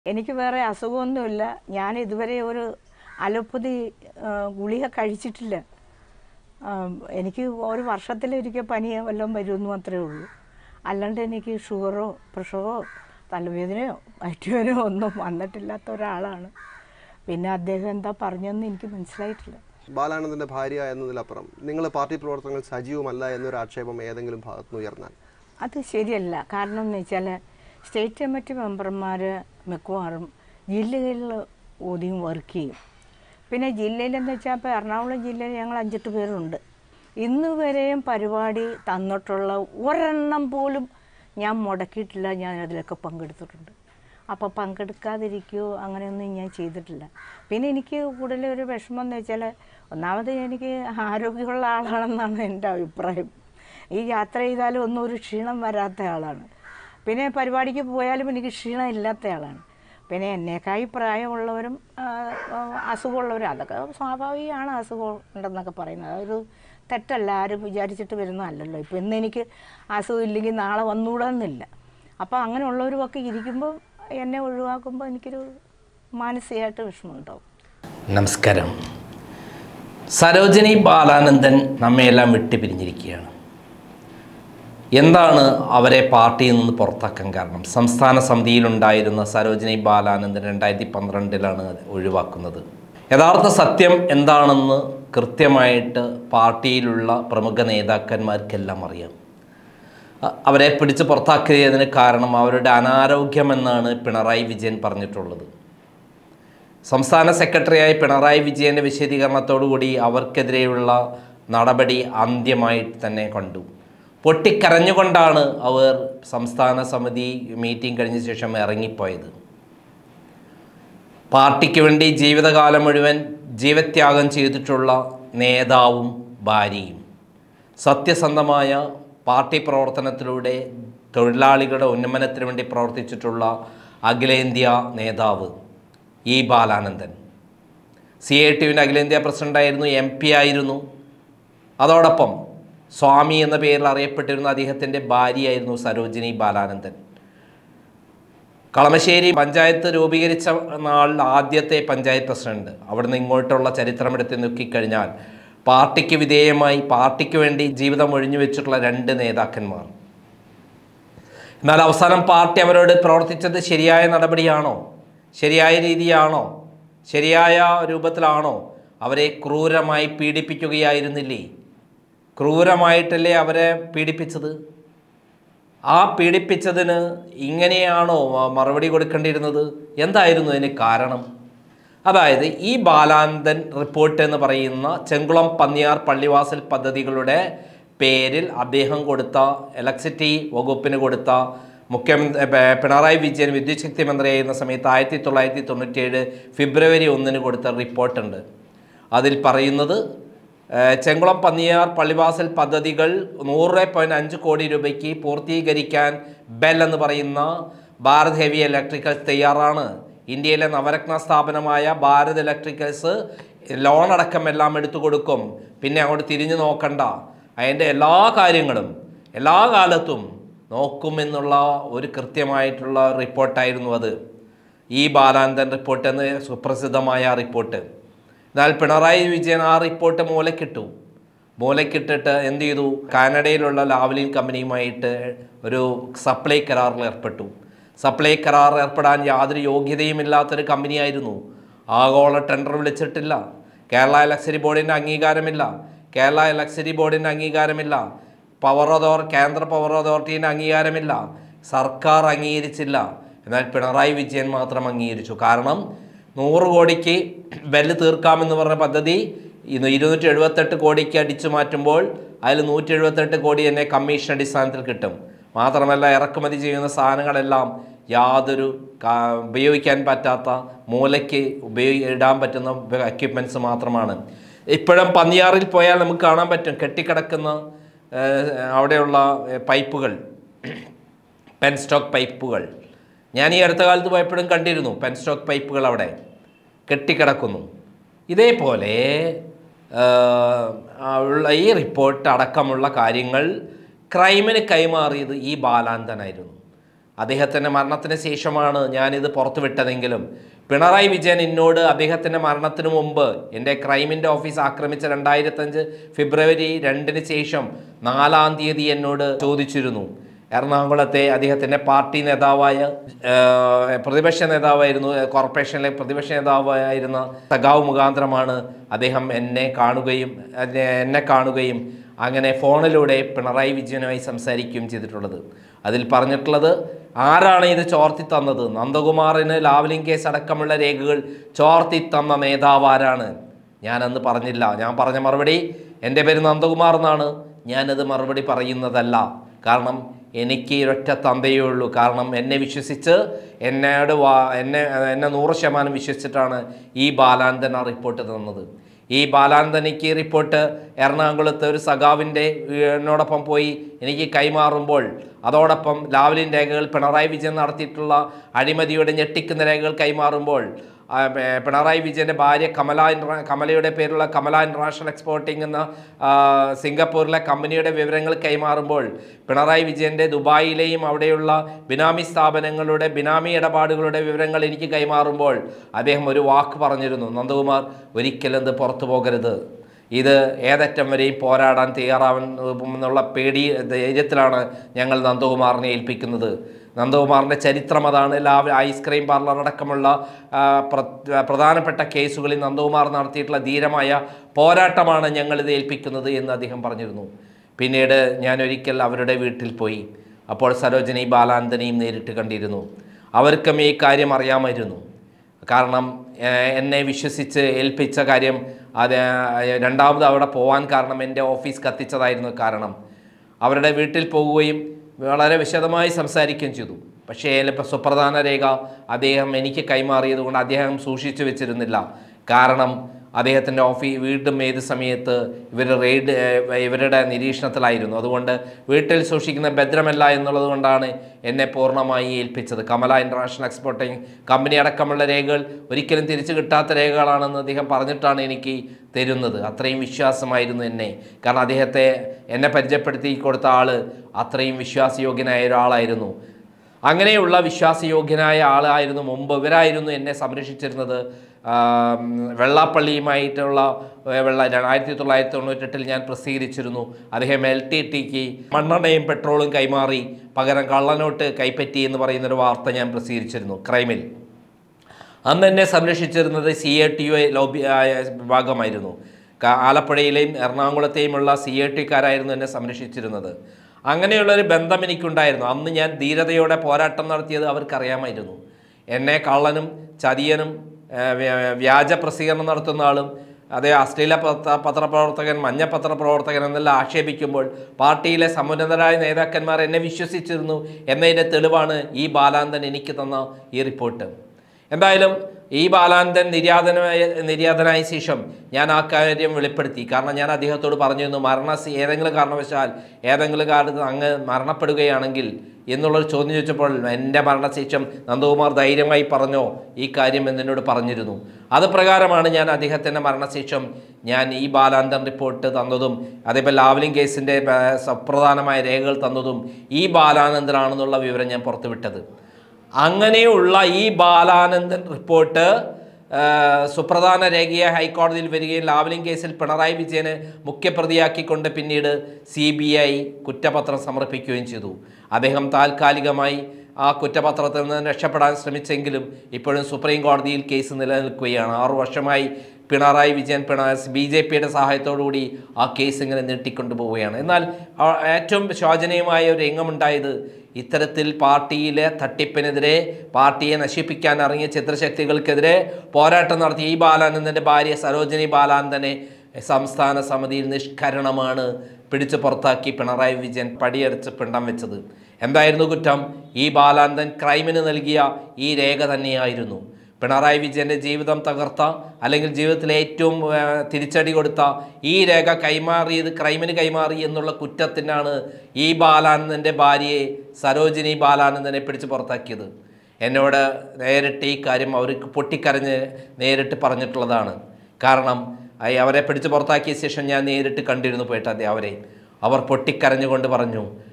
എനിക്ക് വേറെ അസുഖമൊന്നുമില്ല ഞാൻ ഇതുവരെ ഒരു അലോപ്പതി ആ, ഗുളിക കഴിച്ചിട്ടില്ല ആ, എനിക്ക് ഒരു വർഷത്തിലൊരിക്കൽ പനിയോ വല്ലതും വരുമെന്ന് മാത്രമേ ഉള്ളൂ അല്ലാണ്ട് എനിക്ക് ഷുഗറോ പ്രഷറോ തലവേദനയോ വയറ്റുവേദനയോ ഒന്നും വന്നിട്ടില്ലാത്ത ഒരാളാണ് പിന്നെ അദ്ദേഹം എന്താ പറഞ്ഞതെന്ന് എനിക്ക് മനസ്സിലായിട്ടില്ല ബാലാനന്ദന്റെ ഭാര്യ എന്നതിലപ്പുറം നിങ്ങൾ പാർട്ടി പ്രവർത്തനങ്ങൾ സജീവമല്ല എന്നൊരു ആക്ഷേപം ഏതെങ്കിലും ഭാഗത്തുനിന്ന് ഉയർന്നാൽ അത് ശരിയല്ല കാരണം എന്ന് വെച്ചാൽ സ്റ്റേറ്റ് കമ്മിറ്റി മെമ്പർമാർ മിക്കവാറും ജില്ലകളിൽ ഒതുങ്ങി വർക്ക് ചെയ്യും പിന്നെ ജില്ലയിലെന്ന് വെച്ചാൽ ഇപ്പോൾ എറണാകുളം ജില്ലയിൽ ഞങ്ങൾ അഞ്ചെട്ട് പേരുണ്ട് ഇന്ന് വരെയും പരിപാടി തന്നിട്ടുള്ള ഒരെണ്ണം പോലും ഞാൻ മുടക്കിയിട്ടില്ല ഞാൻ അതിലൊക്കെ പങ്കെടുത്തിട്ടുണ്ട് അപ്പോൾ പങ്കെടുക്കാതിരിക്കുകയോ അങ്ങനെയൊന്നും ഞാൻ ചെയ്തിട്ടില്ല പിന്നെ എനിക്ക് കൂടുതൽ ഒരു വിഷമം എന്ന് വെച്ചാൽ ഒന്നാമത് എനിക്ക് ആരോഗ്യമുള്ള ആളാണെന്നാണ് എൻ്റെ അഭിപ്രായം ഈ യാത്ര ചെയ്താലും ഒന്നും ഒരു ക്ഷീണം വരാത്ത ആളാണ് പിന്നെ പരിപാടിക്ക് പോയാലും എനിക്ക് ക്ഷീണം ഇല്ലാത്ത ആളാണ് പിന്നെ എന്നേക്കായി പ്രായമുള്ളവരും ആ, ആ, അസുഖമുള്ളവരും അതൊക്കെ സ്വാഭാവികമാണ് അസുഖം ഉണ്ടെന്നൊക്കെ പറയുന്നത് അതൊരു തെറ്റല്ല ആരും വിചാരിച്ചിട്ട് വരുന്നതല്ലല്ലോ ഇപ്പം ഇന്ന് എനിക്ക് അസുഖം ഇല്ലെങ്കിൽ നാളെ വന്നുകൂടാന്നില്ല അപ്പോൾ അങ്ങനെയുള്ളവരുമൊക്കെ ഇരിക്കുമ്പോൾ എന്നെ ഒഴിവാക്കുമ്പോൾ എനിക്കൊരു മാനസികമായിട്ട് വിഷമമുണ്ടാവും നമസ്കാരം സരോജിനി ബാലാനന്ദൻ നമ്മയെല്ലാം വിട്ടുപിരിഞ്ഞിരിക്കുകയാണ് എന്താണ് അവരെ പാർട്ടിയിൽ നിന്ന് പുറത്താക്കാൻ കാരണം സംസ്ഥാന സമിതിയിലുണ്ടായിരുന്ന സരോജിനി ബാലാനന്ദൻ രണ്ടായിരത്തി പന്ത്രണ്ടിലാണ് ഒഴിവാക്കുന്നത് യഥാർത്ഥ സത്യം എന്താണെന്ന് കൃത്യമായിട്ട് പാർട്ടിയിലുള്ള പ്രമുഖ നേതാക്കന്മാർക്കെല്ലാം അറിയാം അ- അവരെ പിടിച്ച് പുറത്താക്കിയതിന് കാരണം അവരുടെ അനാരോഗ്യമെന്നാണ് പിണറായി വിജയൻ പറഞ്ഞിട്ടുള്ളത് സംസ്ഥാന സെക്രട്ടറിയായി പിണറായി വിജയൻ്റെ വിശദീകരണത്തോടുകൂടി അവർക്കെതിരെയുള്ള നടപടി അന്ത്യമായി തന്നെ കണ്ടു പൊട്ടിക്കരഞ്ഞുകൊണ്ടാണ് അവർ സംസ്ഥാന സമിതി മീറ്റിംഗ് കഴിഞ്ഞ ശേഷം ഇറങ്ങിപ്പോയത് പാർട്ടിക്ക് വേണ്ടി ജീവിതകാലം മുഴുവൻ ജീവത്യാഗം ചെയ്തിട്ടുള്ള നേതാവും ഭാര്യയും സത്യസന്ധമായ പാർട്ടി പ്രവർത്തനത്തിലൂടെ തൊഴിലാളികളുടെ ഉന്നമനത്തിന് വേണ്ടി പ്രവർത്തിച്ചിട്ടുള്ള അഖിലേന്ത്യാ നേതാവ് ഇ ബാലാനന്ദൻ സി ഐ ടിവിൻ്റെ അഖിലേന്ത്യാ പ്രസിഡൻ്റായിരുന്നു എം പി ആയിരുന്നു അതോടൊപ്പം സ്വാമി എന്ന പേരിൽ അറിയപ്പെട്ടിരുന്ന അദ്ദേഹത്തിൻ്റെ ഭാര്യയായിരുന്നു സരോജിനി ബാലാനന്ദൻ കളമശ്ശേരി പഞ്ചായത്ത് രൂപീകരിച്ച നാൾ ആദ്യത്തെ പഞ്ചായത്ത് പ്രസിഡന്റ് അവിടുന്ന് ഇങ്ങോട്ടുള്ള ചരിത്രമെടുത്ത് നോക്കിക്കഴിഞ്ഞാൽ പാർട്ടിക്ക് വിധേയമായി പാർട്ടിക്ക് വേണ്ടി ജീവിതം ഒഴിഞ്ഞു വെച്ചിട്ടുള്ള രണ്ട് നേതാക്കന്മാർ എന്നാൽ അവസാനം പാർട്ടി അവരോട് പ്രവർത്തിച്ചത് ശരിയായ നടപടിയാണോ ശരിയായ രീതിയാണോ ശരിയായ രൂപത്തിലാണോ അവരെ ക്രൂരമായി പീഡിപ്പിക്കുകയായിരുന്നില്ലേ ക്രൂരമായിട്ടല്ലേ അവരെ പീഡിപ്പിച്ചത് ആ പീഡിപ്പിച്ചതിന് ഇങ്ങനെയാണോ മ- മറുപടി കൊടുക്കേണ്ടിയിരുന്നത് എന്തായിരുന്നു അതിന് കാരണം അതായത് ഈ ബാലാനന്ദൻ റിപ്പോർട്ട് എന്ന് പറയുന്ന ചെങ്കുളം പന്നിയാർ പള്ളിവാസൽ പദ്ധതികളുടെ പേരിൽ അദ്ദേഹം കൊടുത്ത ഇലക്ട്രിസിറ്റി വകുപ്പിന് കൊടുത്ത മുഖ്യമന്ത്രി പ- പിണറായി വിജയൻ വിദ്യുത് ശക്തി മന്ത്രിയായിരുന്ന സമയത്ത് ആയിരത്തി തൊള്ളായിരത്തി തൊണ്ണൂറ്റിയേഴ് ഫെബ്രുവരി ഒന്നിന് കൊടുത്ത റിപ്പോർട്ടുണ്ട് അതിൽ പറയുന്നത് ഏഹ്, ചെങ്കുളം പന്നിയാർ പള്ളിവാസൽ പദ്ധതികൾ നൂറ് പോയിൻറ്റ് അഞ്ച് കോടി രൂപയ്ക്ക് പൂർത്തീകരിക്കാൻ ബെൽ എന്ന് പറയുന്ന ഭാരത് ഹെവി ഇലക്ട്രിക്കൽസ് തയ്യാറാണ് ഇന്ത്യയിലെ നവരത്ന സ്ഥാപനമായ ഭാരത് ഇലക്ട്രിക്കൽസ് ലോൺ അടക്കം എല്ലാം എടുത്തു കൊടുക്കും പിന്നെ അങ്ങോട്ട് തിരിഞ്ഞു നോക്കണ്ട അതിൻ്റെ എല്ലാ കാര്യങ്ങളും എല്ലാ കാലത്തും നോക്കുമെന്നുള്ള ഒരു കൃത്യമായിട്ടുള്ള റിപ്പോർട്ടായിരുന്നു അത് ഈ ബാലാനന്ദൻ റിപ്പോർട്ട് എന്ന് സുപ്രസിദ്ധമായ ആ റിപ്പോർട്ട് എന്നാൽ പിണറായി വിജയൻ ആ റിപ്പോർട്ട് മൂലക്കിട്ടു മൂലക്കിട്ടിട്ട് എന്ത് ചെയ്തു കാനഡയിലുള്ള ലാവലിൻ കമ്പനിയുമായിട്ട് ഒരു സപ്ലൈ കരാറിൽ ഏർപ്പെട്ടു സപ്ലൈ കരാർ ഏർപ്പെടാൻ യാതൊരു യോഗ്യതയുമില്ലാത്തൊരു കമ്പനിയായിരുന്നു ആഗോള ടെൻഡർ വിളിച്ചിട്ടില്ല കേരള ഇലക്ട്രിസിറ്റി ബോർഡിൻ്റെ അംഗീകാരമില്ല കേരള ഇലക്ട്രിസിറ്റി ബോർഡിൻ്റെ അംഗീകാരമില്ല പവർ അതോർ കേന്ദ്ര പവർ അതോറിറ്റീൻ്റെ അംഗീകാരമില്ല സർക്കാർ അംഗീകരിച്ചില്ല എന്നാൽ പിണറായി വിജയൻ മാത്രം അംഗീകരിച്ചു കാരണം നൂറ് കോടിക്ക് ബെല്ല് തീർക്കാമെന്ന് പറഞ്ഞ പദ്ധതി ഇന്ന് ഇരുന്നൂറ്റി എഴുപത്തെട്ട് കോടിക്ക് അടിച്ചു മാറ്റുമ്പോൾ അതിൽ നൂറ്റി എഴുപത്തെട്ട് കോടി തന്നെ കമ്മീഷൻ അടിസ്ഥാനത്തിൽ കിട്ടും മാത്രമല്ല ഇറക്കുമതി ചെയ്യുന്ന സാധനങ്ങളെല്ലാം യാതൊരു കാ- ഉപയോഗിക്കാൻ പറ്റാത്ത മൂലയ്ക്ക് ഉപയോഗി ഇടാൻ പറ്റുന്ന എക്യുപ്മെൻറ്റ്സ് മാത്രമാണ് ഇപ്പോഴും പന്നിയാറിൽ പോയാൽ നമുക്ക് കാണാൻ പറ്റും കെട്ടിക്കിടക്കുന്ന ഏഹ്, അവിടെയുള്ള ഏഹ്, പൈപ്പുകൾ പെൻ സ്റ്റോക്ക് പൈപ്പുകൾ ഞാൻ ഈ അടുത്ത കാലത്ത് പോയപ്പോഴും കണ്ടിരുന്നു പെൻ സ്റ്റോക്ക് പൈപ്പുകൾ അവിടെ കെട്ടിക്കിടക്കുന്നു ഇതേപോലെ ആ, ഉള്ള ഈ റിപ്പോർട്ട് അടക്കമുള്ള കാര്യങ്ങൾ ക്രൈമിന് കൈമാറിയത് ഈ ബാലാന്തനായിരുന്നു അദ്ദേഹത്തിൻ്റെ മരണത്തിന് ശേഷമാണ് ഞാനിത് പുറത്തുവിട്ടതെങ്കിലും പിണറായി വിജയൻ എന്നോട് അദ്ദേഹത്തിൻ്റെ മരണത്തിന് മുമ്പ് എൻ്റെ ക്രൈമിൻ്റെ ഓഫീസ് ആക്രമിച്ച രണ്ടായിരത്തഞ്ച് ഫെബ്രുവരി രണ്ടിന് ശേഷം നാലാം തീയതി എന്നോട് ചോദിച്ചിരുന്നു എറണാകുളത്തെ അദ്ദേഹത്തിൻ്റെ പാർട്ടി നേതാവായ ആ, പ്രതിപക്ഷ നേതാവായിരുന്നു കോർപ്പറേഷനിലെ പ്രതിപക്ഷ നേതാവായിരുന്ന സഖാവ് മുഖാന്തരമാണ് അദ്ദേഹം എന്നെ കാണുകയും എന്നെ എന്നെ കാണുകയും അങ്ങനെ ഫോണിലൂടെ പിണറായി വിജയനുമായി സംസാരിക്കുകയും ചെയ്തിട്ടുള്ളത് അതിൽ പറഞ്ഞിട്ടുള്ളത് ആരാണ് ഇത് ചോർത്തി തന്നത് നന്ദകുമാറിന് ലാവ്ലിംഗ് കേസ് അടക്കമുള്ള രേഖകൾ ചോർത്തി തന്ന നേതാവ് ആരാണ് ഞാനന്ന് പറഞ്ഞില്ല ഞാൻ പറഞ്ഞ മറുപടി എൻ്റെ പേര് നന്ദകുമാർ എന്നാണ് ഞാനത് മറുപടി പറയുന്നതല്ല കാരണം എനിക്ക് ഒരൊറ്റ തന്തയേ ഉള്ളൂ കാരണം എന്നെ വിശ്വസിച്ച് എന്നോട് വാ എന്നെ എന്നെ നൂറ് ശതമാനം വിശ്വസിച്ചിട്ടാണ് ഈ ബാലാന്തൻ ആ റിപ്പോർട്ട് തന്നത് ഈ ബാലാന്തനിക്ക് റിപ്പോർട്ട് എറണാകുളത്ത് ഒരു സഖാവിൻ്റെ എന്നോടൊപ്പം പോയി എനിക്ക് കൈമാറുമ്പോൾ അതോടൊപ്പം ലാവ്ലിൻ രേഖകൾ പിണറായി വിജയൻ നടത്തിയിട്ടുള്ള അഴിമതിയുടെ ഞെട്ടിക്കുന്ന രേഖകൾ കൈമാറുമ്പോൾ ആ, ഏ, പിണറായി വിജയൻ്റെ ഭാര്യ കമല ഇൻട്രാ- കമലയുടെ പേരുള്ള കമല ഇൻ്റർനാഷണൽ എക്സ്പോർട്ടിംഗ് എന്ന ആ, സിംഗപ്പൂരിലെ കമ്പനിയുടെ വിവരങ്ങൾ കൈമാറുമ്പോൾ പിണറായി വിജയൻ്റെ ദുബായിലെയും അവിടെയുള്ള ബിനാമി സ്ഥാപനങ്ങളുടെ ബിനാമി ഇടപാടുകളുടെ വിവരങ്ങൾ എനിക്ക് കൈമാറുമ്പോൾ അദ്ദേഹം ഒരു വാക്ക് പറഞ്ഞിരുന്നു നന്ദകുമാർ ഒരിക്കലും ഇത് പുറത്തു പോകരുത് ഇത് ഏതറ്റം വരെയും പോരാടാൻ തയ്യാറാവൻ എന്നുള്ള പേടി ധൈര്യത്തിലാണ് ഞങ്ങൾ നന്ദകുമാറിനെ ഏൽപ്പിക്കുന്നത് നന്ദകുമാറിൻ്റെ ചരിത്രം അതാണ് ലാവ് ഐസ്ക്രീം പാർലർ അടക്കമുള്ള ആ, പ്ര- പ്രധാനപ്പെട്ട കേസുകളിൽ നന്ദകുമാർ നടത്തിയിട്ടുള്ള ധീരമായ പോരാട്ടമാണ് ഞങ്ങളിത് ഏൽപ്പിക്കുന്നത് എന്ന് അദ്ദേഹം പറഞ്ഞിരുന്നു പിന്നീട് ഞാൻ ഒരിക്കൽ അവരുടെ വീട്ടിൽ പോയി അപ്പോൾ സരോജിനി ബാലാന്തനെയും നേരിട്ട് കണ്ടിരുന്നു അവർക്കും ഈ കാര്യം അറിയാമായിരുന്നു കാരണം ഏഹ്, എന്നെ വിശ്വസിച്ച് ഏൽപ്പിച്ച കാര്യം അത് ഏഹ്, രണ്ടാമത് അവിടെ പോകാൻ കാരണം എൻ്റെ ഓഫീസ് കത്തിച്ചതായിരുന്നു കാരണം അവരുടെ വീട്ടിൽ പോകുകയും വളരെ വിശദമായി സംസാരിക്കുകയും ചെയ്തു പക്ഷേ ചിലപ്പോൾ സുപ്രധാന രേഖ അദ്ദേഹം എനിക്ക് കൈമാറിയത് കൊണ്ട് അദ്ദേഹം സൂക്ഷിച്ചു വെച്ചിരുന്നില്ല കാരണം അദ്ദേഹത്തിൻ്റെ ഓഫീ വീണ്ടും ഏത് സമയത്ത് ഇവർ റെയ്ഡ് ഏഹ്, ഇവരുടെ നിരീക്ഷണത്തിലായിരുന്നു അതുകൊണ്ട് വീട്ടിൽ സൂക്ഷിക്കുന്ന ഭദ്രമല്ല എന്നുള്ളത് കൊണ്ടാണ് എന്നെ പൂർണ്ണമായി ഏൽപ്പിച്ചത് കമല ഇൻ്റർനാഷണൽ എക്സ്പോർട്ടിംഗ് കമ്പനി അടക്കമുള്ള രേഖകൾ ഒരിക്കലും തിരിച്ചു കിട്ടാത്ത രേഖകളാണെന്ന് അദ്ദേഹം പറഞ്ഞിട്ടാണ് എനിക്ക് തരുന്നത് അത്രയും വിശ്വാസമായിരുന്നു എന്നെ കാരണം അദ്ദേഹത്തെ എന്നെ പരിചയപ്പെടുത്തി കൊടുത്ത ആൾ അത്രയും വിശ്വാസയോഗ്യനായ ഒരാളായിരുന്നു അങ്ങനെയുള്ള വിശ്വാസയോഗ്യനായ ആളായിരുന്നു മുമ്പ് ഇവരായിരുന്നു എന്നെ സംരക്ഷിച്ചിരുന്നത് ആം, വെള്ളാപ്പള്ളിയുമായിട്ടുള്ള ഏ, വെള്ള ആയിരത്തി തൊള്ളായിരത്തി തൊണ്ണൂറ്റെട്ടിൽ ഞാൻ പ്രസിദ്ധീകരിച്ചിരുന്നു അദ്ദേഹം എൽ ടി ടിക്ക് മണ്ണെണ്ണയും പെട്രോളും കൈമാറി പകരം കള്ളനോട്ട് കൈപ്പറ്റി എന്ന് പറയുന്നൊരു വാർത്ത ഞാൻ പ്രസിദ്ധീകരിച്ചിരുന്നു ക്രൈമിൽ അന്ന് എന്നെ സംരക്ഷിച്ചിരുന്നത് C A T U lobby ആയ വിഭാഗമായിരുന്നു ക- ആലപ്പുഴയിലെയും എറണാകുളത്തെയുമുള്ള സി എ ടിക്കാരായിരുന്നു എന്നെ സംരക്ഷിച്ചിരുന്നത് അങ്ങനെയുള്ളൊരു ബന്ധം എനിക്കുണ്ടായിരുന്നു അന്ന് ഞാൻ ധീരതയോടെ പോരാട്ടം നടത്തിയത് അവർക്കറിയാമായിരുന്നു എന്നെ കള്ളനും ചതിയനും ഏഹ്, വ്യ- വ്യാജ പ്രസിദ്ധീകരണം നടത്തുന്ന ആളും അതേ അശ്ലീല പത്ര പത്രപ്രവർത്തകൻ മഞ്ഞ പത്രപ്രവർത്തകൻ എന്നെല്ലാം ആക്ഷേപിക്കുമ്പോൾ പാർട്ടിയിലെ സമുന്നതരായ നേതാക്കന്മാർ എന്നെ വിശ്വസിച്ചിരുന്നു എന്നതിൻ്റെ തെളിവാണ് ഈ ബാലാന്തൻ എനിക്ക് തന്ന ഈ റിപ്പോർട്ട് എന്തായാലും ഈ ബാലാന്തൻ നിര്യാതനായ നിര്യാതനായ ശേഷം ഞാൻ ആ കാര്യം വെളിപ്പെടുത്തി കാരണം ഞാൻ അദ്ദേഹത്തോട് പറഞ്ഞിരുന്നു മരണ ഏതെങ്കിലും കാരണവശാൽ ഏതെങ്കിലും കാലത്ത് അങ്ങ് മരണപ്പെടുകയാണെങ്കിൽ എന്നുള്ളൊരു ചോദ്യം ചോദിച്ചപ്പോൾ എൻ്റെ മരണശേഷം നന്ദകുമാർ ധൈര്യമായി പറഞ്ഞോ ഈ കാര്യം എന്നോട് പറഞ്ഞിരുന്നു അത് പ്രകാരമാണ് ഞാൻ അദ്ദേഹത്തിൻ്റെ മരണശേഷം ഞാൻ ഈ ബാലാന്തൻ റിപ്പോർട്ട് തന്നതും അതേപോലെ ലാവലിംഗ് കേസിൻ്റെ ഏർ, സുപ്രധാനമായ രേഖകൾ തന്നതും ഈ ബാലാനന്ദനാണെന്നുള്ള വിവരം ഞാൻ പുറത്തുവിട്ടത് അങ്ങനെയുള്ള ഈ ബാലാനന്ദൻ റിപ്പോർട്ട് ആ, സുപ്രധാന രേഖയെ ഹൈക്കോടതിയിൽ വരികയും ലാവലിംഗ് കേസിൽ പിണറായി വിജയന് മുഖ്യപ്രതിയാക്കിക്കൊണ്ട് പിന്നീട് സി ബി ഐ കുറ്റപത്രം സമർപ്പിക്കുകയും ചെയ്തു അദ്ദേഹം താൽക്കാലികമായി ആ കുറ്റപത്രത്തിൽ നിന്ന് രക്ഷപ്പെടാൻ ശ്രമിച്ചെങ്കിലും ഇപ്പോഴും സുപ്രീം കോടതിയിൽ കേസ് നിലനിൽക്കുകയാണ് ആറു വർഷമായി പിണറായി വിജയൻ പിണ ബി ജെ പിയുടെ സഹായത്തോടുകൂടി ആ കേസ് ഇങ്ങനെ നീട്ടിക്കൊണ്ടു പോവുകയാണ് എന്നാൽ ആ ഏറ്റവും ശോചനീയമായ ഒരു രംഗമുണ്ടായത് ഇത്തരത്തിൽ പാർട്ടിയിലെ തട്ടിപ്പിനെതിരെ പാർട്ടിയെ നശിപ്പിക്കാൻ ഇറങ്ങിയ ചിത്രശക്തികൾക്കെതിരെ പോരാട്ടം നടത്തിയ ഈ ബാലാനന്ദൻ്റെ ഭാര്യ സരോജിനി ബാലാനന്ദനെ സംസ്ഥാന സമിതിയിൽ നിഷ്കരണമാണ് പിടിച്ചു പുറത്താക്കി പിണറായി വിജയൻ പടിയടച്ച് പിണ്ടം വെച്ചത് എന്തായിരുന്നു കുറ്റം ഈ ബാലാനന്ദൻ ക്രൈമിന് നൽകിയ ഈ രേഖ തന്നെയായിരുന്നു പിണറായി വിജയൻ്റെ ജീവിതം തകർത്ത അല്ലെങ്കിൽ ജീവിതത്തിലെ ഏറ്റവും ആ, തിരിച്ചടി കൊടുത്ത ഈ രേഖ കൈമാറിയത് ക്രൈമിന് കൈമാറി എന്നുള്ള കുറ്റത്തിനാണ് ഈ ബാലാനന്ദൻ്റെ ഭാര്യയെ സരോജിനി ബാലാനന്ദനെ പിടിച്ച് പുറത്താക്കിയത് എന്നോട് നേരിട്ട് ഈ കാര്യം അവർക്ക് പൊട്ടിക്കരഞ്ഞ് നേരിട്ട് പറഞ്ഞിട്ടുള്ളതാണ് കാരണം അയ് അവരെ പിടിച്ച് പുറത്താക്കിയ ശേഷം ഞാൻ നേരിട്ട് കണ്ടിരുന്നു പോയിട്ട് അതെ അവരെ അവർ പൊട്ടിക്കരഞ്ഞുകൊണ്ട് പറഞ്ഞു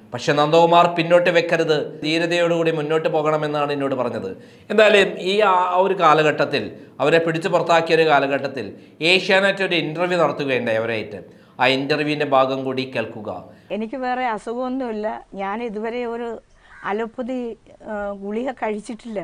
പക്ഷെ നന്ദകുമാർ പിന്നോട്ട് വെക്കരുത് ധീരതയോടുകൂടി മുന്നോട്ട് പോകണമെന്നാണ് എന്നോട് പറഞ്ഞത് എന്തായാലും ഈ ആ ആ ഒരു കാലഘട്ടത്തിൽ അവരെ പിടിച്ചു പുറത്താക്കിയ ഒരു കാലഘട്ടത്തിൽ ഏഷ്യാനെറ്റ് ഒരു ഇൻ്റർവ്യൂ നടത്തുകയുണ്ടായി അവരായിട്ട് ആ ഇൻ്റർവ്യൂവിൻ്റെ ഭാഗം കൂടി കേൾക്കുക എനിക്ക് വേറെ അസുഖമൊന്നുമില്ല ഞാൻ ഇതുവരെ ഒരു അലോപ്പതി ആ, ഗുളിക കഴിച്ചിട്ടില്ല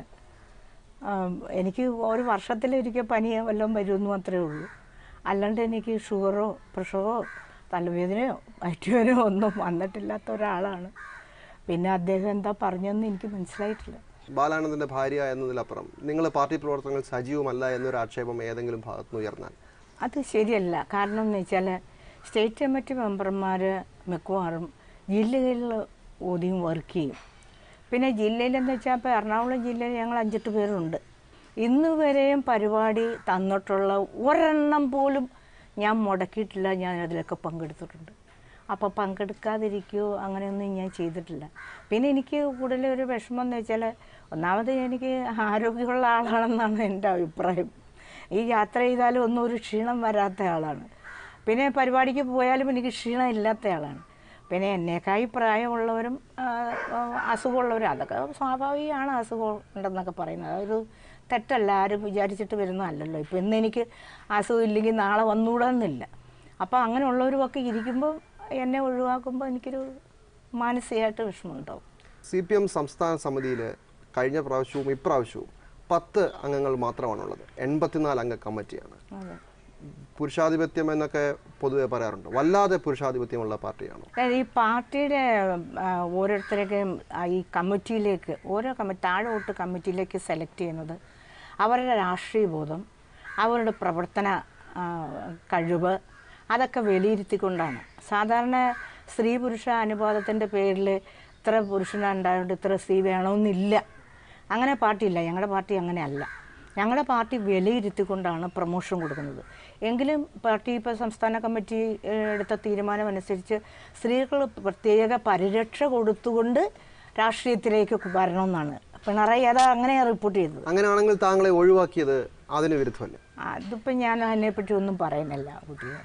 ആ, എനിക്ക് ഒരു വർഷത്തിലൊരിക്കൽ പനി വല്ലതും വരുമെന്ന് മാത്രമേ ഉള്ളൂ അല്ലാണ്ട് എനിക്ക് ഷുഗറോ പ്രഷറോ തലവേദനയോ വയറ്റുവേദനയോ ഒന്നും വന്നിട്ടില്ലാത്ത ഒരാളാണ് പിന്നെ അദ്ദേഹം എന്താ പറഞ്ഞതെന്ന് എനിക്ക് മനസ്സിലായിട്ടില്ല ബാലാനന്ദന്റെ ഭാര്യ എന്നതിലപ്പുറം നിങ്ങൾ പാർട്ടി പ്രവർത്തനങ്ങൾ സജീവമല്ല എന്നൊരു ആക്ഷേപം ഏതെങ്കിലും ഭാഗത്തുനിന്ന് ഉയർന്നാൽ അത് ശരിയല്ല കാരണം എന്ന് വെച്ചാൽ സ്റ്റേറ്റ് കമ്മിറ്റി മെമ്പർമാർ മിക്കവാറും ജില്ലകളിൽ ഒതുങ്ങി വർക്ക് ചെയ്യും പിന്നെ ജില്ലയിലെന്ന് വെച്ചാൽ ഇപ്പോൾ എറണാകുളം ജില്ലയിൽ ഞങ്ങൾ അഞ്ചെട്ട് പേരുണ്ട് ഇന്ന് വരെയും പരിപാടി തന്നിട്ടുള്ള ഒരെണ്ണം പോലും ഞാൻ മുടക്കിയിട്ടില്ല ഞാൻ അതിലൊക്കെ പങ്കെടുത്തിട്ടുണ്ട് അപ്പോൾ പങ്കെടുക്കാതിരിക്കുകയോ അങ്ങനെയൊന്നും ഞാൻ ചെയ്തിട്ടില്ല പിന്നെ എനിക്ക് കൂടുതൽ ഒരു വിഷമം എന്ന് വെച്ചാൽ ഒന്നാമത് എനിക്ക് ആരോഗ്യമുള്ള ആളാണെന്നാണ് എൻ്റെ അഭിപ്രായം ഈ യാത്ര ചെയ്താലും ഒന്നും ഒരു ക്ഷീണം വരാത്ത ആളാണ് പിന്നെ പരിപാടിക്ക് പോയാലും എനിക്ക് ക്ഷീണം ഇല്ലാത്ത ആളാണ് പിന്നെ എന്നേക്കായി പ്രായമുള്ളവരും ആ, ആ, അസുഖമുള്ളവരും അതൊക്കെ സ്വാഭാവികമാണ് അസുഖം ഉണ്ടെന്നൊക്കെ പറയുന്നത് അതൊരു തെറ്റല്ല ആരും വിചാരിച്ചിട്ട് വരുന്നതല്ലല്ലോ ഇപ്പം ഇന്ന് എനിക്ക് അസുഖം ഇല്ലെങ്കിൽ നാളെ വന്നുകൂടാന്നില്ല അപ്പോൾ അങ്ങനെയുള്ളവരുമൊക്കെ ഇരിക്കുമ്പോൾ എന്നെ ഒഴിവാക്കുമ്പോൾ എനിക്കൊരു മാനസികമായിട്ട് വിഷമമുണ്ടാവും സി പി എം സംസ്ഥാന സമിതിയിൽ കഴിഞ്ഞ പ്രാവശ്യവും ഇപ്രാവശ്യവും പത്ത് അംഗങ്ങൾ മാത്രമാണുള്ളത് എൺപത്തിനാല് അംഗ കമ്മിറ്റിയാണ് അതെ പുരുഷാധിപത്യം എന്നൊക്കെ പൊതുവെ പറയാറുണ്ട് വല്ലാതെ പുരുഷാധിപത്യമുള്ള പാർട്ടിയാണോ അതായത് ഈ പാർട്ടിയുടെ ആ, ഓരോരുത്തരെയൊക്കെയും ആ, ഈ കമ്മിറ്റിയിലേക്ക് ഓരോ കമ്മിറ്റി താഴോട്ട് കമ്മിറ്റിയിലേക്ക് സെലക്ട് ചെയ്യുന്നത് അവരുടെ രാഷ്ട്രീയ ബോധം അവരുടെ പ്രവർത്തന ആ, കഴിവ് അതൊക്കെ വിലയിരുത്തിക്കൊണ്ടാണ് സാധാരണ സ്ത്രീ പുരുഷ അനുപാതത്തിൻ്റെ പേരിൽ ഇത്ര പുരുഷനുണ്ടായതുകൊണ്ട് ഇത്ര സ്ത്രീ വേണമെന്നില്ല അങ്ങനെ പാർട്ടിയില്ല ഞങ്ങളുടെ പാർട്ടി അങ്ങനെയല്ല ഞങ്ങളുടെ പാർട്ടി വിലയിരുത്തിക്കൊണ്ടാണ് പ്രൊമോഷൻ കൊടുക്കുന്നത് എങ്കിലും പാർട്ടി ഇപ്പോൾ സംസ്ഥാന കമ്മിറ്റി ഏഹ്, എടുത്ത തീരുമാനമനുസരിച്ച് സ്ത്രീകൾ പ്രത്യേക പരിരക്ഷ കൊടുത്തുകൊണ്ട് രാഷ്ട്രീയത്തിലേക്ക് വരണമെന്നാണ് പിണറായി അത് അങ്ങനെയാണ് റിപ്പോർട്ട് ചെയ്തത് അങ്ങനെയാണെങ്കിൽ താങ്കളെ ഒഴിവാക്കിയത് അതിന് വിരുദ്ധമല്ലേ അതിപ്പോൾ ഞാൻ അതിനെപ്പറ്റി ഒന്നും പറയുന്നില്ല കുട്ടിയെ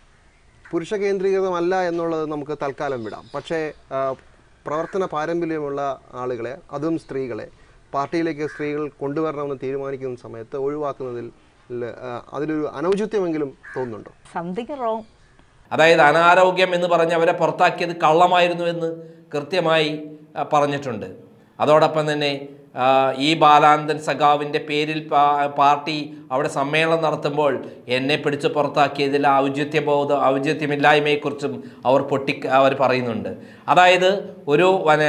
പുരുഷ കേന്ദ്രീകൃതമല്ല എന്നുള്ളത് നമുക്ക് തൽക്കാലം വിടാം പക്ഷേ ആ, പ്രവർത്തന പാരമ്പര്യമുള്ള ആളുകളെ അതും സ്ത്രീകളെ പാർട്ടിയിലേക്ക് സ്ത്രീകൾ കൊണ്ടുവരണമെന്ന് തീരുമാനിക്കുന്ന സമയത്ത് ഒഴിവാക്കുന്നതിൽ ആ, അതിലൊരു അനൗചിത്യമെങ്കിലും തോന്നുന്നുണ്ടോ സംതിങ് റോങ് അതായത് അനാരോഗ്യം എന്ന് പറഞ്ഞ് അവരെ പുറത്താക്കിയത് കള്ളമായിരുന്നു എന്ന് കൃത്യമായി ആ, പറഞ്ഞിട്ടുണ്ട് അതോടൊപ്പം തന്നെ ആ, ഈ ബാലാനന്ദൻ സഖാവിൻ്റെ പേരിൽ പാ- പാർട്ടി അവിടെ സമ്മേളനം നടത്തുമ്പോൾ എന്നെ പിടിച്ച് പുറത്താക്കിയതിൽ ഔചിത്യബോധ ഔചിത്യമില്ലായ്മയെക്കുറിച്ചും അവർ പൊട്ടി അവർ പറയുന്നുണ്ട് അതായത് ഒരു വന-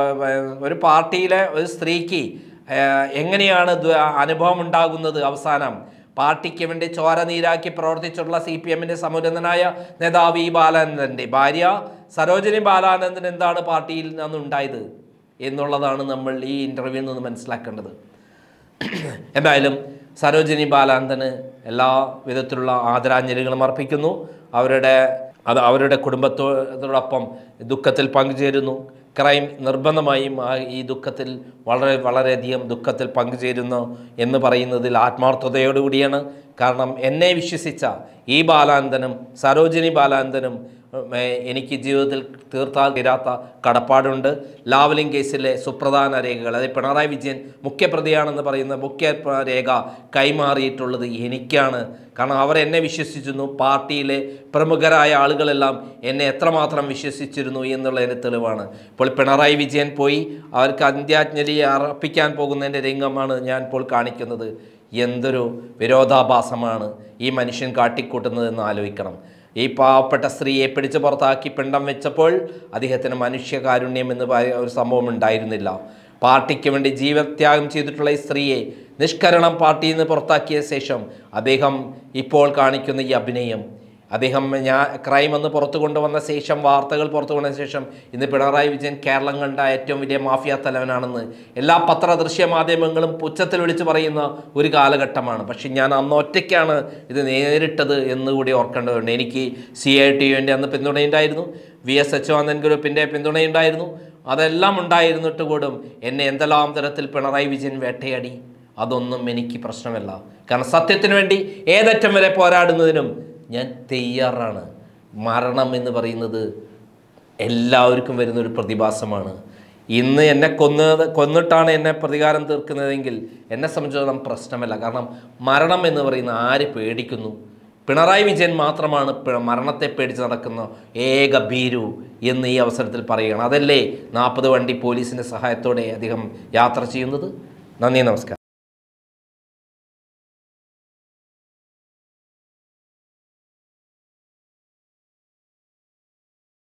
ഒരു പാർട്ടിയിലെ ഒരു സ്ത്രീക്ക് ആ, എങ്ങനെയാണ് ദ്വ- അനുഭവം ഉണ്ടാകുന്നത് അവസാനം പാർട്ടിക്ക് വേണ്ടി ചോര നീരാക്കി പ്രവർത്തിച്ചിട്ടുള്ള സി പി എമ്മിൻ്റെ സമുന്നതനായ നേതാവ് ഈ ബാലാനന്ദൻ്റെ ഭാര്യ സരോജിനി ബാലാനന്ദൻ എന്താണ് പാർട്ടിയിൽ നിന്നുണ്ടായത് എന്നുള്ളതാണ് നമ്മൾ ഈ ഇൻ്റർവ്യൂവിൽ നിന്ന് മനസ്സിലാക്കേണ്ടത് എന്തായാലും സരോജിനി ബാലാനന്ദന് എല്ലാ വിധത്തിലുള്ള ആദരാഞ്ജലികളും അർപ്പിക്കുന്നു അവരുടെ അത് അവരുടെ കുടുംബത്തോടൊപ്പം ദുഃഖത്തിൽ പങ്കുചേരുന്നു ക്രൈം നിർബന്ധമായും ആ ഈ ദുഃഖത്തിൽ വളരെ വളരെയധികം ദുഃഖത്തിൽ പങ്കുചേരുന്നു എന്ന് പറയുന്നതിൽ ആത്മാർത്ഥതയോടുകൂടിയാണ് കാരണം എന്നെ വിശ്വസിച്ച ഈ ബാലാനന്ദനും സരോജിനി ബാലാനന്ദനും ഉം, ഏ, എനിക്ക് ജീവിതത്തിൽ തീർത്താൽ തീരാത്ത കടപ്പാടുണ്ട് ലാവലിംഗ് കേസിലെ സുപ്രധാന രേഖകൾ അതായത് പിണറായി വിജയൻ മുഖ്യപ്രതിയാണെന്ന് പറയുന്ന മുഖ്യ പ്ര- രേഖ കൈമാറിയിട്ടുള്ളത് എനിക്കാണ് കാരണം അവർ എന്നെ വിശ്വസിച്ചിരുന്നു പാർട്ടിയിലെ പ്രമുഖരായ ആളുകളെല്ലാം എന്നെ എത്രമാത്രം വിശ്വസിച്ചിരുന്നു എന്നുള്ളതിൻ്റെ തെളിവാണ് ഇപ്പോൾ പിണറായി വിജയൻ പോയി അവർക്ക് അന്ത്യാഞ്ജലി അർപ്പിക്കാൻ പോകുന്നതിൻ്റെ രംഗമാണ് ഞാൻ ഇപ്പോൾ കാണിക്കുന്നത് എന്തൊരു വിരോധാഭാസമാണ് ഈ മനുഷ്യൻ കാട്ടിക്കൂട്ടുന്നതെന്ന് ആലോചിക്കണം ഈ പാവപ്പെട്ട സ്ത്രീയെ പിടിച്ചു പുറത്താക്കി പിണ്ടം വെച്ചപ്പോൾ അദ്ദേഹത്തിന് മനുഷ്യകാരുണ്യം എന്ന് പറയ- ഒരു സംഭവം ഉണ്ടായിരുന്നില്ല പാർട്ടിക്ക് വേണ്ടി ജീവത്യാഗം ചെയ്തിട്ടുള്ള ഈ സ്ത്രീയെ നിഷ്കരണം പാർട്ടിയിൽ നിന്ന് പുറത്താക്കിയ ശേഷം അദ്ദേഹം ഇപ്പോൾ കാണിക്കുന്ന ഈ അഭിനയം അദ്ദേഹം ഞാൻ ക്രൈം എന്ന് പുറത്തു കൊണ്ടുവന്ന ശേഷം വാർത്തകൾ പുറത്തു കൊണ്ടുവന്ന ശേഷം ഇന്ന് പിണറായി വിജയൻ കേരളം കണ്ട ഏറ്റവും വലിയ മാഫിയ തലവനാണെന്ന് എല്ലാ പത്ര ദൃശ്യ മാധ്യമങ്ങളും പുച്ഛത്തിൽ വിളിച്ച് പറയുന്ന ഒരു കാലഘട്ടമാണ് പക്ഷെ ഞാൻ അന്ന് ഒറ്റയ്ക്കാണ് ഇത് നേരിട്ടത് എന്നുകൂടി ഓർക്കേണ്ടതുണ്ട് എനിക്ക് സി ഐ ടി യുവിൻ്റെ അന്ന് പിന്തുണയുണ്ടായിരുന്നു വി എസ് അച്യുതാനന്ദൻ ഗ്രൂപ്പിൻ്റെ പിന്തുണയുണ്ടായിരുന്നു അതെല്ലാം ഉണ്ടായിരുന്നിട്ട് കൂടും എന്നെ എന്തെല്ലാം തരത്തിൽ പിണറായി വിജയൻ വേട്ടയാടി അതൊന്നും എനിക്ക് പ്രശ്നമല്ല കാരണം സത്യത്തിന് വേണ്ടി ഏതറ്റം വരെ പോരാടുന്നതിനും ഞാൻ തയ്യാറാണ് മരണം എന്ന് പറയുന്നത് എല്ലാവർക്കും വരുന്ന ഒരു പ്രതിഭാസമാണ് ഇന്ന് എന്നെ കൊന്നത് കൊന്നിട്ടാണ് എന്നെ പ്രതികാരം തീർക്കുന്നതെങ്കിൽ എന്നെ സംബന്ധിച്ചിടത്തോളം പ്രശ്നമല്ല കാരണം മരണം എന്ന് പറയുന്ന ആര് പേടിക്കുന്നു പിണറായി വിജയൻ മാത്രമാണ് പി- മരണത്തെ പേടിച്ച് നടക്കുന്ന ഏക ഭീരു എന്ന് ഈ അവസരത്തിൽ പറയുകയാണ് അതല്ലേ നാൽപ്പത് വണ്ടി പോലീസിൻ്റെ സഹായത്തോടെ അദ്ദേഹം യാത്ര ചെയ്യുന്നത് നന്ദി നമസ്കാരം